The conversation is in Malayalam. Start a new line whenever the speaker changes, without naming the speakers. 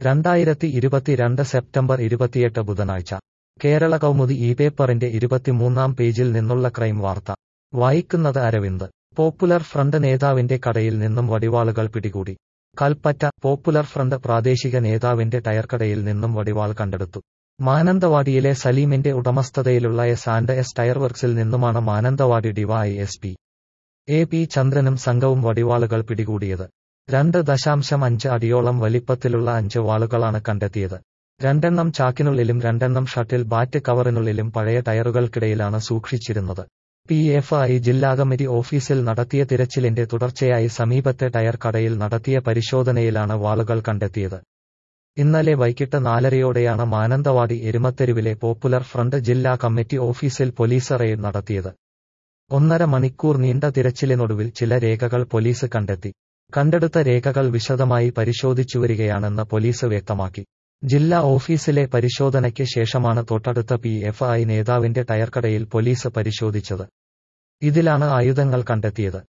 രണ്ടായിരത്തി ഇരുപത്തിരണ്ട് സെപ്റ്റംബർ ഇരുപത്തിയെട്ട് ബുധനാഴ്ച കേരള കൗമുദി ഈ പേപ്പറിന്റെ ഇരുപത്തിമൂന്നാം പേജിൽ നിന്നുള്ള ക്രൈം വാർത്ത വായിക്കുന്നത് അരവിന്ദ് പോപ്പുലർ ഫ്രണ്ട് നേതാവിന്റെ കടയിൽ നിന്നും വടിവാളുകൾ പിടികൂടി കൽപ്പറ്റ പോപ്പുലർ ഫ്രണ്ട് പ്രാദേശിക നേതാവിന്റെ ടയർക്കടയിൽ നിന്നും വടിവാൾ കണ്ടെടുത്തു മാനന്തവാടിയിലെ സലീമിന്റെ ഉടമസ്ഥതയിലുള്ള എസ് ആൻഡ് എസ് ടയർ വർക്സിൽ നിന്നുമാണ് Mananthavady DY S P A P ചന്ദ്രനും സംഘവും വടിവാളുകൾ പിടികൂടിയത് രണ്ട് ദശാംശം അഞ്ച് അടിയോളം വലിപ്പത്തിലുള്ള അഞ്ച് വാളുകളാണ് കണ്ടെത്തിയത് രണ്ടെണ്ണം ചാക്കിനുള്ളിലും രണ്ടെണ്ണം ഷട്ടിൽ ബാറ്റ് കവറിനുള്ളിലും പഴയ ടയറുകൾക്കിടയിലാണ് സൂക്ഷിച്ചിരുന്നത് പി എഫ് ഐ ജില്ലാ കമ്മിറ്റി ഓഫീസിൽ നടത്തിയ തിരച്ചിലിന്റെ തുടർച്ചയായി സമീപത്തെ ടയർ കടയിൽ നടത്തിയ പരിശോധനയിലാണ് വാളുകൾ കണ്ടെത്തിയത് ഇന്നലെ വൈകിട്ട് നാലരയോടെയാണ് മാനന്തവാടി എരുമത്തെരുവിലെ പോപ്പുലർ ഫ്രണ്ട് ജില്ലാ കമ്മിറ്റി ഓഫീസിൽ പോലീസ് റെയ്ഡ് നടത്തിയത് ഒന്നര മണിക്കൂർ നീണ്ട തിരച്ചിലിനൊടുവിൽ ചില രേഖകൾ പോലീസ് കണ്ടെത്തി കണ്ടെടുത്ത രേഖകൾ വിശദമായി പരിശോധിച്ചുവരികയാണെന്ന് പോലീസ് വ്യക്തമാക്കി ജില്ലാ ഓഫീസിലെ പരിശോധനയ്ക്ക് ശേഷമാണ് തൊട്ടടുത്ത പി എഫ് ഐ നേതാവിന്റെ ടയർക്കടയിൽ പോലീസ് പരിശോധിച്ചത് ഇതിലാണ് ആയുധങ്ങൾ കണ്ടെത്തിയത്